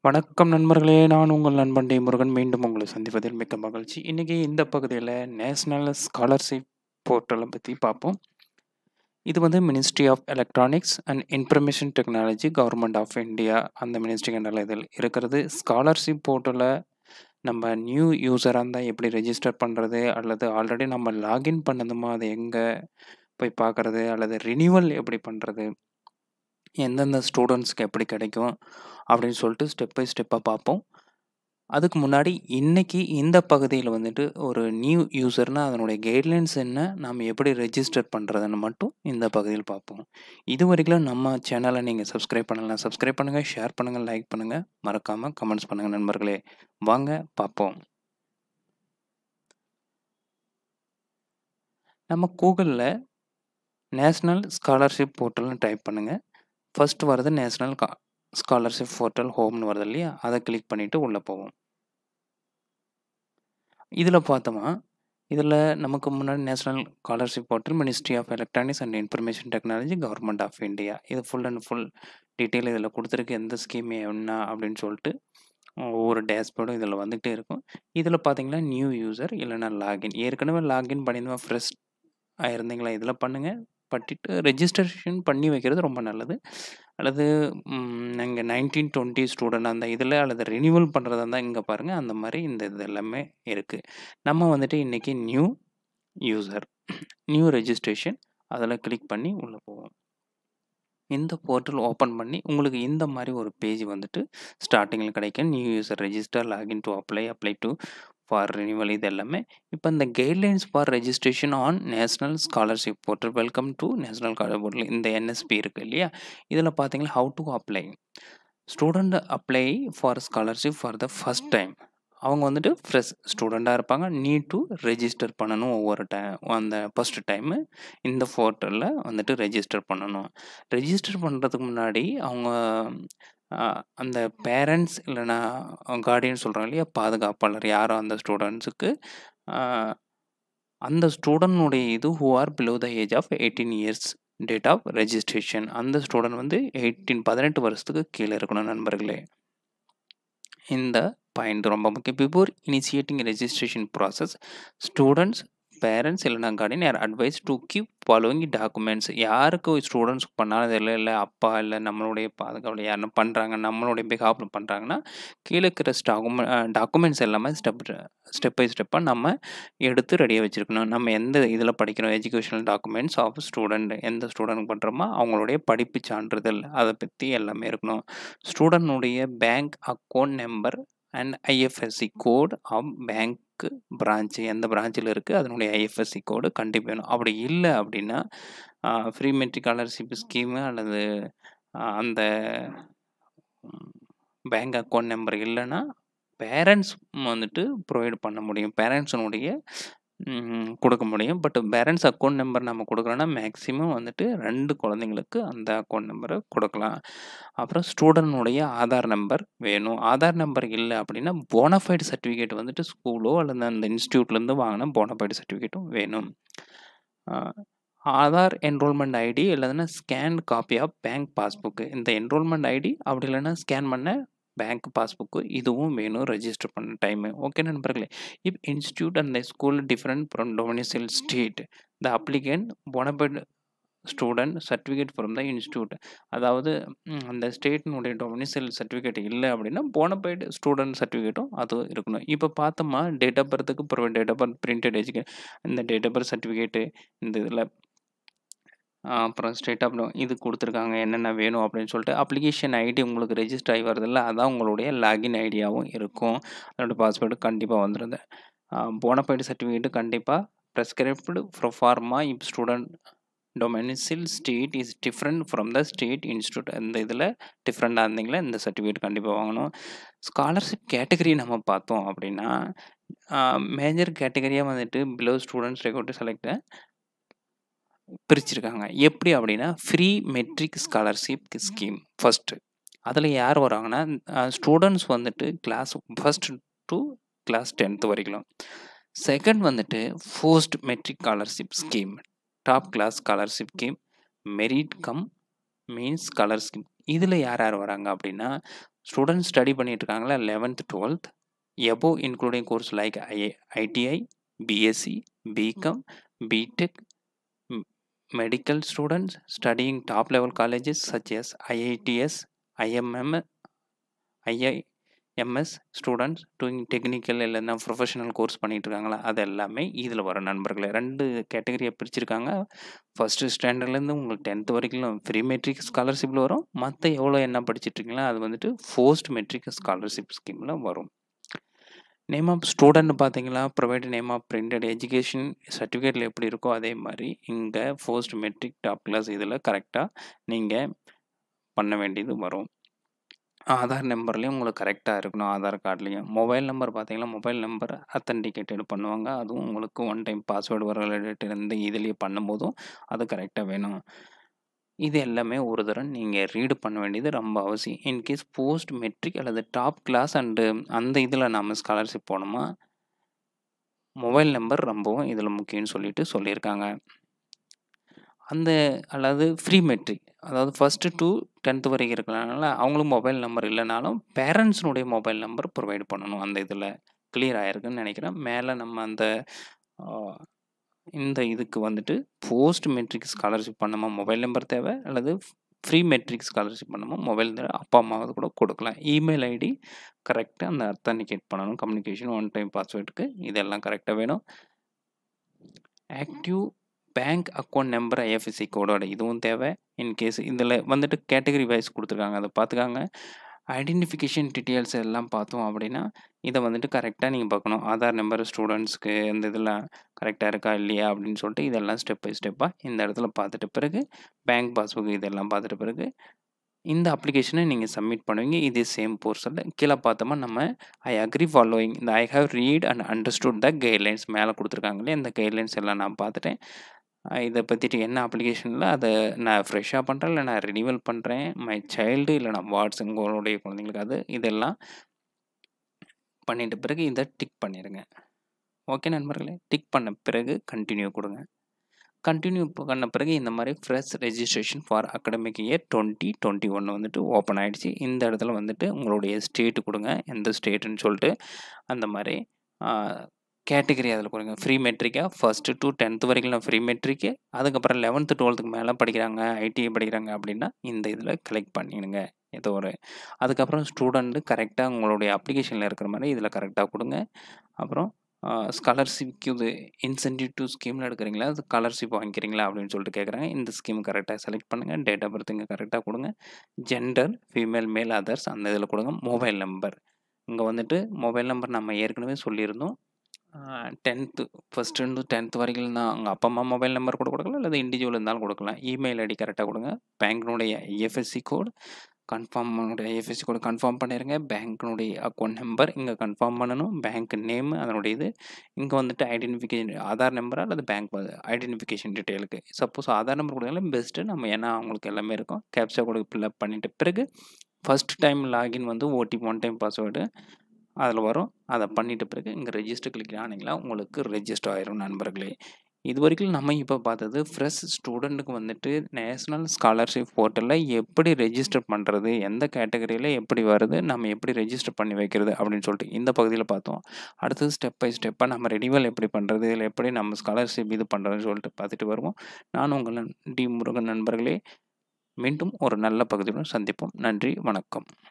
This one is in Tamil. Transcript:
வணக்கம் நண்பர்களே! நான் உங்கள் நண்பன் டி. முருகன். மீண்டும் உங்களை சந்திப்பதில் மிக்க மகிழ்ச்சி. இன்னைக்கு இந்த பகுதியில நேஷனல் ஸ்காலர்ஷிப் போர்ட்டல பத்தி பார்ப்போம். இது வந்து ministry of electronics and information technology, government of India அந்த மினிஸ்ட்ரிக்கு அண்டர்ல இதில் இருக்கிறது. ஸ்காலர்ஷிப் போர்ட்டல நம்ம நியூ யூசரா இருந்தா எப்படி ரெஜிஸ்டர் பண்றது? அல்லது ஆல்ரெடி நம்ம லாகின் பண்ணதுமா, அத எங்க போய் பார்க்கறது? அல்லது ரினிவல் எப்படி பண்றது? எந்தெந்த ஸ்டூடண்ட்ஸ்க்கு எப்படி கிடைக்கும்? அப்படின்னு சொல்லிட்டு ஸ்டெப் பை ஸ்டெப்பா பார்ப்போம். அதுக்கு முன்னாடி இன்னைக்கு இந்த பகுதியில வந்துட்டு ஒரு நியூ யூசர்னா அதனுடைய கைட்லைன்ஸ் என்ன? நாம எப்படி ரெஜிஸ்டர் பண்றதுன்னு மட்டும் இந்த பகுதியில் பார்ப்போம். இதுவரைக்கும் நம்ம சேனல நீங்க சப்ஸ்கிரைப் பண்ணலனா சப்ஸ்கிரைப் பண்ணுங்க, ஷேர் பண்ணுங்க, லைக் பண்ணுங்க. மறக்காம கமெண்ட்ஸ் பண்ணுங்க நண்பர்களே. வாங்க பார்ப்போம். நம்ம கூகுள்ல நேஷனல் ஸ்காலர்ஷிப் போர்ட்டல்னு டைப் பண்ணுங்க. ஃபர்ஸ்ட் வரது நேஷனல் கா ஸ்காலர்ஷிப் போர்ட்டல் ஹோம்னு வருது இல்லையா? அத கிளிக் பண்ணிட்டு உள்ள போவோம். இதுல பார்த்தோமா, இதுல நமக்கு முன்னாடி national scholarship portal, ministry of electronics and information technology, government of India. இது ஃபுல் அண்ட் ஃபுல் டீட்டெயில் இதுல குடுத்துருக்கு. எந்த ஸ்கீம் என்ன அப்படின்னு சொல்லிட்டு ஒவ்வொரு டேஷ்போர்டும் இதுல வந்துட்டே இருக்கும். இதுல பார்த்தீங்கன்னா, நியூ யூசர் இல்லன்னா லாகின். ஏற்கனவே லாகின் பண்ணியிருந்தா ஃப்ரெஷ் ஆயிருந்தீங்களா, இதுல பண்ணுங்க. பண்ணிட்டு ரெஜிஸ்ட்ரேஷன் பண்ணி வைக்கிறது ரொம்ப நல்லது. அல்லது ம் நீங்க 19, 20 ஸ்டூடண்ட்டா இருந்தா இதுல, அல்லது ரினிவல் பண்றதா இருந்தா இங்க பாருங்க. அந்த மாரி இந்த இது எல்லாமே இருக்கு. நம்ம வந்துட்டு இன்னைக்கு நியூ யூசர், நியூ ரெஜிஸ்ட்ரேஷன் அதுல கிளிக் பண்ணி உள்ள போவோம். இந்த போர்ட்டல் ஓப்பன் பண்ணி உங்களுக்கு இந்த மாரி ஒரு பேஜ் வந்துட்டு ஸ்டார்ட்டிங்ல கிடைக்கும். New user register, login to apply, apply to for renewal இது எல்லாமே. இப்ப இந்த guidelines for registration on national scholarship portal. Welcome to national scholar portal. இந்த என்எஸ்பி இருக்கு இல்லையா? இதுல பார்த்தீங்கன்னா, how to apply. Student apply for scholarship for the first time. அவங்க வந்துட்டு ஃப்ரெஷ் ஸ்டூடண்ட்டா இருப்பாங்க. நீட் டூ ரெஜிஸ்டர் பண்ணணும் ஒவ்வொரு டை அந்த ஃபர்ஸ்ட் டைமு இந்த போர்ட்டல்ல வந்துட்டு ரெஜிஸ்டர் பண்ணணும். ரெஜிஸ்டர் பண்றதுக்கு முன்னாடி அவங்க அ அந்த பேரண்ட்ஸ் இல்லன்னா கார்டியன் சொல்றாங்க இல்லையா? பாதுகாப்பாளர் யாரோ அந்த ஸ்டூடண்ட்ஸுக்கு அ அந்த ஸ்டூடண்ட்னுடைய இது who are below the age of 18 years date of registration. அந்த ஸ்டூடண்ட் வந்து 18 18 வருஷத்துக்கு கீழ இருக்கணும் நண்பர்களே. இந்த பாயிண்ட் ரொம்ப முக்கியம். Before initiating registration process, students, parents இல்லன்னா guardian are advised to keep following documents. யாருக்கு ஸ்டூடண்ட்ஸ்க்கு பண்ணாலும் தெரியல, இல்ல அப்பா இல்ல நம்மளுடைய பாதுகாவலர் யாருன்னா பண்றாங்க, நம்மளுடைய பிஹாஃப்ல பண்றாங்கன்னா, கீழ இருக்கிற டாக்குமெ அ டாக்குமெண்ட்ஸ் எல்லாமே ஸ்டெப் ஸ்டெப் பை ஸ்டெப்பா நம்ம எடுத்து ரெடியா வச்சிருக்கணும். நம்ம எந்த இதுல படிக்கிறோம், எஜுகேஷனல் டாக்குமெண்ட்ஸ் ஆஃப் ஸ்டூடண்ட் எந்த ஸ்டூடண்ட்க்கு பண்றோமோ அவங்களுடைய படிப்பு சான்றிதழ் அத பத்தி எல்லாமே இருக்கணும். ஸ்டூடண்ட்னுடைய bank account number and IFSC code of bank branch எந்த பிரான்ச்ல இருக்கு அதனுடைய ஐஎஃப்எஸ்சி கோடு கண்டிப்பா வேணும். அப்படி இல்ல அப்படின்னா, அ ஃப்ரீ மெட்ரிக் ஸ்காலர்ஷிப் ஸ்கீம் அல்லது அ அந்த பேங்க் அக்கவுண்ட் நம்பர் இல்லன்னா, பேரண்ட்ஸ் வந்துட்டு புரொவைட் பண்ண முடியும். பேரண்ட்ஸ்னுடைய ம் குடுக்க முடியும். பட் பேரண்ட்ஸ் அக்கவுண்ட் நம்பர் நம்ம குடுக்குறோம்னா, மேக்ஸிமம் வந்துட்டு 2 குழந்தைங்களுக்கு அந்த அக்கவுண்ட் நம்பர குடுக்கலாம். அப்புறம் ஸ்டூடண்ட்னுடைய ஆதார் நம்பர் வேணும். ஆதார் நம்பர் இல்ல அப்படின்னா, போனஃபைட் சர்டிஃபிகேட் வந்துட்டு ஸ்கூலோ அல்லது அந்த இன்ஸ்டிடியூட்லேருந்து வாங்குன போனஃபைட் சர்டிஃபிகேட்டும் வேணும். அ ஆதார் என்ரோல்மென்ட் ஐடி இல்லன்னா scan copy of bank passbook. இந்த என்ரோல்மென்ட் ஐடி அப்படி இல்லன்னா ஸ்கேன் பண்ண பேங்க் பாஸ்புக் இதுவும் வேணும் ரெஜிஸ்டர் பண்ண டைமு. ஓகே நண்பர்களே. If institute and the school different from domicile state, the applicant bonafide student certificate from the institute. அதாவது ம் அந்த ஸ்டேட்னுடைய டொமிசைல் சர்டிஃபிகேட் இல்ல அப்படின்னா, போனஃபைட் ஸ்டூடண்ட் சர்டிஃபிகேட்டும் அதுவும் இருக்கணும். இப்ப பார்த்தோமா, டேட் ஆஃப் பர்த்க்கு provide date of birth printed எஜுகே இந்த டேட் ஆஃப் பர்த் சர்டிஃபிகேட் இந்த இதுல அ அப்புறம் ஸ்டேட் ஆஃப் இது குடுத்துருக்காங்க. என்னென்ன வேணும் அப்படின்னு சொல்லிட்டு அப்ளிகேஷன் ஐடி உங்களுக்கு ரெஜிஸ்டர் ஆகி வருதுல்ல, அதான் உங்களுடைய லாகின் ஐடியாவும் இருக்கும். அதோட பாஸ்வேர்டு கண்டிப்பா வந்துரும். அ போனஃபைட் சர்டிஃபிகேட் கண்டிப்பா prescribed proforma if student domicile state is different from the state institute. இந்த இதுல டிஃபரண்டா இருந்தீங்களா, இந்த சர்டிஃபிகேட் கண்டிப்பா வாங்கணும். ஸ்காலர்ஷிப் கேட்டகரி நம்ம பார்த்தோம் அப்படின்னா, அ மேஜர் கேட்டகரியா வந்துட்டு below students required to select பிரிச்சிருக்காங்க. எப்படி அப்படின்னா, pre matric scholarship scheme first. அதுல யார் வராங்கன்னா, அ ஸ்டூடண்ட்ஸ் வந்துட்டு கிளாஸ் ஃபர்ஸ்ட் டூ கிளாஸ் 10த் வரைக்கும். செகண்ட் வந்துட்டு post matric scholarship scheme. Top class scholarship scheme, merit cum means scholar scheme இதில் யார் யார் வராங்க அப்படின்னா ஸ்டூடெண்ட்ஸ் ஸ்டடி பண்ணிட்டு இருக்காங்களா eleventh twelfth above including course like I ITI BSc BCom BTech medical students studying top level colleges such as IITS, IMM, IIMS students doing technical இல்லைன்னா ப்ரொஃபஷனல் கோர்ஸ் பண்ணிட்டு இருக்காங்களா அது எல்லாமே இதில் வர நண்பர்களே ரெண்டு கேட்டகரியை பிரிச்சிருக்காங்க ஃபஸ்ட்டு ஸ்டாண்டர்ட்லேருந்து உங்களுக்கு டென்த் வரைக்கும் ஃப்ரீ மெட்ரிக் ஸ்காலர்ஷிப்பில் வரும் மற்ற எவ்வளோ என்ன படிச்சிட்ருக்கீங்களோ அது வந்துட்டு போஸ்ட் மெட்ரிக் ஸ்காலர்ஷிப் ஸ்கீமில் வரும் நேம் ஆஃப் ஸ்டூடெண்ட் பார்த்தீங்களா provide name of printed education சர்டிஃபிகேட்டில் எப்படி இருக்கோ அதே மாதிரி இங்கே போஸ்ட் மெட்ரிக் டாப் கிளாஸ் இதில் கரெக்டாக நீங்கள் பண்ண வேண்டியது வரும் ஆதார் நம்பர்லேயும் உங்களுக்கு கரெக்டாக இருக்கணும் ஆதார் கார்ட்லேயும் மொபைல் நம்பர் பார்த்தீங்கன்னா மொபைல் நம்பர் அத்தன்டிகேட்டட் பண்ணுவாங்க அதுவும் உங்களுக்கு ஒன் டைம் பாஸ்வேர்டு வர இருந்து இதுலேயே பண்ணும்போதும் அது கரெக்டாக வேணும் இது எல்லாமே ஒரு தரம் நீங்கள் ரீடு பண்ண வேண்டியது ரொம்ப அவசியம் இன்கேஸ் போஸ்ட் மெட்ரிக் அல்லது டாப் கிளாஸ் அண்டு அந்த இதில் நாம் ஸ்காலர்ஷிப் போனோமா மொபைல் நம்பர் ரொம்பவும் இதில் முக்கியம்னு சொல்லிட்டு சொல்லியிருக்காங்க அந்த அல்லது ஃப்ரீ மெட்ரிக் அதாவது ஃபஸ்ட்டு டு டென்த்து வரைக்கும் இருக்கிறனால அவங்களும் மொபைல் நம்பர் இல்லைனாலும் பேரண்ட்ஸினுடைய மொபைல் நம்பர் ப்ரொவைட் பண்ணணும் அந்த இதில் கிளியர் ஆகிருக்குன்னு நினைக்கிறேன் மேலே நம்ம அந்த இந்த இதுக்கு வந்துட்டு போஸ்ட் மெட்ரிக் ஸ்காலர்ஷிப் பண்ணமா மொபைல் நம்பர் தேவை அல்லது ஃப்ரீ மெட்ரிக் ஸ்காலர்ஷிப் பண்ணமா மொபைல் அப்பா அம்மாவது கூட கொடுக்கலாம் இமெயில் ஐடி கரெக்டாக அந்த அத்தன்டிகேட் பண்ணணும் கம்யூனிகேஷன் ஒன் டைம் பாஸ்வேர்டுக்கு இதெல்லாம் கரெக்டாக வேணும் active bank account number IFSC கோடோட இதுவும் தேவை இன்கேஸ் இதில் வந்துட்டு கேட்டகரி வைஸ் கொடுத்துருக்காங்க அதை பார்த்துக்காங்க ஐடென்டிஃபிகேஷன் டீட்டெயில்ஸ் எல்லாம் பார்த்தோம் அப்படின்னா இதை வந்துட்டு கரெக்டாக நீங்கள் பார்க்கணும் ஆதார் நம்பர் ஸ்டூடெண்ட்ஸ்க்கு இந்த இதெல்லாம் கரெக்டாக இருக்கா இல்லையா அப்படின்னு சொல்லிட்டு இதெல்லாம் ஸ்டெப் பை ஸ்டெப்பாக இந்த இடத்துல பார்த்துட்ட பிறகு பேங்க் பாஸ்புக் இதெல்லாம் பார்த்துட்ட பிறகு இந்த அப்ளிகேஷனை நீங்கள் சப்மிட் பண்ணுவீங்க இது சேம் போர்ஷனில் கீழே பார்த்தோமா நம்ம ஐ அக்ரி ஃபாலோயிங் இந்த I have read and understood the guidelines மேலே கொடுத்துருக்காங்களே இந்த கைட்லைன்ஸ் எல்லாம் நான் பார்த்துட்டேன் இதை பற்றிட்டு என்ன அப்ளிகேஷனில் அதை நான் ஃப்ரெஷ்ஷாக பண்ணுறேன் இல்லை நான் ரினிவல் பண்ணுறேன் மை சைல்டு இல்லை நான் வாட்ஸ் உங்களுடைய குழந்தைங்களுக்கு அது இதெல்லாம் பண்ணிட்ட பிறகு இதை டிக் பண்ணிடுங்க ஓகே நண்பர்களே டிக் பண்ண பிறகு கண்டினியூ கொடுங்க கண்டினியூ பண்ண பிறகு இந்த மாதிரி fresh registration for academic year twenty twenty one வந்துட்டு ஓப்பன் ஆகிடுச்சு இந்த இடத்துல வந்துட்டு உங்களுடைய ஸ்டேட்டு கொடுங்க எந்த ஸ்டேட்டுன்னு சொல்லிட்டு அந்த மாதிரி கேட்டகரி அதில் கொடுங்க ஃப்ரீ மெட்ரிக்காக ஃபஸ்ட்டு டு டென்த்து வரைக்கும் நான் ஃப்ரீ மெட்ரிக்கு அதுக்கப்புறம் லெவன்த்து டுவெல்த்துக்கு மேலே படிக்கிறாங்க ஐடிஐ படிக்கிறாங்க அப்படின்னா இந்த இதில் கலெக்ட் பண்ணிடுங்க ஏதோ ஒரு அதுக்கப்புறம் ஸ்டூடெண்ட்டு கரெக்டாக உங்களுடைய அப்ளிகேஷனில் இருக்கிற மாதிரி இதில் கரெக்டாக கொடுங்க அப்புறம் ஸ்காலர்ஷிப்க்கு இது இன்சென்டிவ் டு ஸ்கீமில் எடுக்கிறீங்களா அது ஸ்காலர்ஷிப் வாங்கிக்கிறீங்களா அப்படின்னு சொல்லிட்டு கேட்குறாங்க இந்த ஸ்கீம் கரெக்டாக செலக்ட் பண்ணுங்கள் டேட் ஆஃப் பர்த் இங்கே கரெக்டாக கொடுங்க ஜெண்டர் ஃபீமேல் மேல் அதர்ஸ் அந்த இதில் கொடுங்க மொபைல் நம்பர் இங்கே வந்துட்டு மொபைல் நம்பர் நம்ம ஏற்கனவே சொல்லியிருந்தோம் டென்த்து ஃபஸ்ட்டு டென்த் வரைக்கும் தான் அவங்க அப்பா அம்மா மொபைல் நம்பர் கூட கொடுக்கலாம் அல்லது இண்டிவிஜுவல் இருந்தாலும் கொடுக்கலாம் இமெயில் ஐடி கரெக்டாக கொடுங்க பேங்க்கினுடைய IFSC code confirm IFSC code confirm பண்ணிடுங்க பேங்க்கினுடைய அக்கௌண்ட் நம்பர் இங்கே கன்ஃபார்ம் பண்ணணும் பேங்க் நேம் அதனுடைய இது இங்கே வந்துட்டு ஐடென்டிஃபிகேஷன் ஆதார் நம்பரா அல்லது பேங்க் ஐடென்டிஃபிகேஷன் டீட்டெயிலுக்கு சப்போஸ் ஆதார் நம்பர் கொடுத்தாலும் பெஸ்ட்டு நம்ம ஏன்னா அவங்களுக்கு எல்லாமே இருக்கும் கேப்சா கூட ஃபில்அப் பண்ணிட்டு பிறகு ஃபஸ்ட் டைம் லாகின் வந்து ஓடிபி ஒன் டைம் பாஸ்வேர்டு அதில் வரும் அதை பண்ணிட்ட பிறகு இங்கே ரெஜிஸ்டர் கிளிக் ஆனீங்களா உங்களுக்கு ரெஜிஸ்டர் ஆயிரும் நண்பர்களே இது வரைக்கும் நம்ம இப்போ பார்த்தது ஃப்ரெஷ் ஸ்டூடெண்ட்டுக்கு வந்துட்டு நேஷ்னல் ஸ்காலர்ஷிப் போர்ட்டலில் எப்படி ரெஜிஸ்டர் பண்ணுறது எந்த கேட்டகரியில் எப்படி வருது நம்ம எப்படி ரெஜிஸ்டர் பண்ணி வைக்கிறது அப்படின்னு சொல்லிட்டு இந்த பகுதியில் பார்த்தோம் அடுத்தது ஸ்டெப் பை ஸ்டெப்பாக நம்ம ரெனிவல் எப்படி பண்ணுறது இல்லை எப்படி நம்ம ஸ்காலர்ஷிப் இது பண்ணுறதுன்னு சொல்லிட்டு பார்த்துட்டு வருவோம் நான் உங்கள் டி முருகன் நண்பர்களே மீண்டும் ஒரு நல்ல பகுதியுடன் சந்திப்போம் நன்றி வணக்கம்